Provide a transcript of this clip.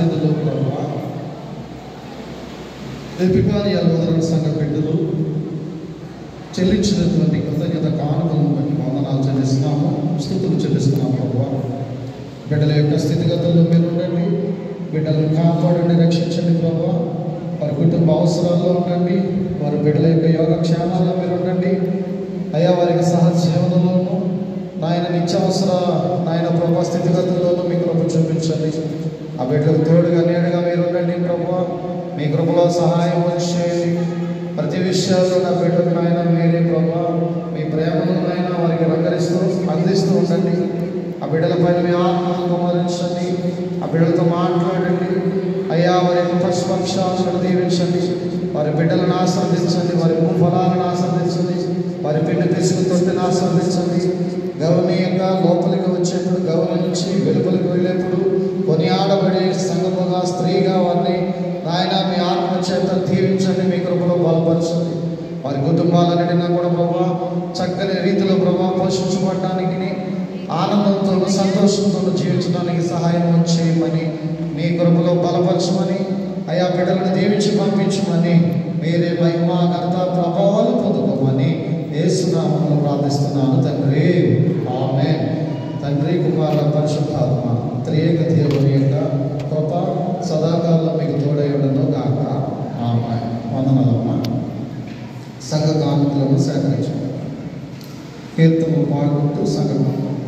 సన్నిధిలో ప్రభా ఎపిపాలి అల్వదరణ సంఘ బిడ్డలు చెల్లించినటువంటి కృతజ్ఞత కానుకలను బట్టి వందనాలు చెల్లిస్తున్నాము స్థుతులు చెల్లిస్తున్నాము ప్రభా బిడ్డల యొక్క స్థితిగతుల్లో మీరు ఉండండి బిడ్డలను కాపాడండి రక్షించండి ప్రభా వారి కుటుంబ అవసరాల్లో ఉండండి వారి బిడ్డల యొక్క యోగక్షేమాల్లో మీరు ఉండండి అయ్యా వారికి సహజ జీవనంలోనూ నాయన నిత్యావసర నాయన ప్రభా స్థితిగతుల్లోనూ మీ కృప చూపించండి ఆ బిడ్డలకు తోడుగా నీడగా మీరు ఉండండి ప్రభా మీ కృపలో సహాయం చేయండి ప్రతి విషయాల్లో నా బిడ్డకు నాయన మీరే ప్రభా మీ ప్రేమను నాయన వారికి రంగరిస్తూ అందిస్తూ ఉండండి ఆ బిడ్డల పైన మీ ఆత్మను కుమరించండి ఆ బిడ్డలతో మాట్లాడండి అయ్యా వారి యొక్క పశుపక్షాలను దీవించండి వారి బిడ్డలను ఆస్వాదించండి వారి భూఫలాలను ఆస్వాదించండి వారి బిడ్డ తీసుకు తొట్టిని ఆస్వాదించండి గౌరవనీయంగా లోపలికి వచ్చేప్పుడు గౌరవ నుంచి వెలుపలికి వెళ్ళేప్పుడు కొనియాడబడి సంగముగా స్త్రీగా వారిని నాయన మీ ఆత్మ చేత దీవించండి మీ కృపలో బలపరచండి వారి కుటుంబాలన్నిటినా కూడా ప్రభా చక్కని రీతిలో ప్రభా పోషించబడటానికి ఆనందంతో సంతోషంతో జీవించడానికి సహాయం చేయమని మీ కృపలో బలపరచమని అయా బిడ్డలను దీవించి పంపించమని మీరే మహిమ ఘనత ప్రభావాలు పొందుకోమని ఏసునామంలో ప్రార్థిస్తున్నాను తండ్రి ఆమె తండ్రి కుమార పరిశుద్ధాత్మ త్రియేక దేవుని యొక్క కృప సదాకాలంలో మీకు తోడై ఉండను గాక ఆమె వందనాలమ్మ సంఘ కానుకలను సేకరించారు కీర్తనలు పాడుకుంటూ సంఘం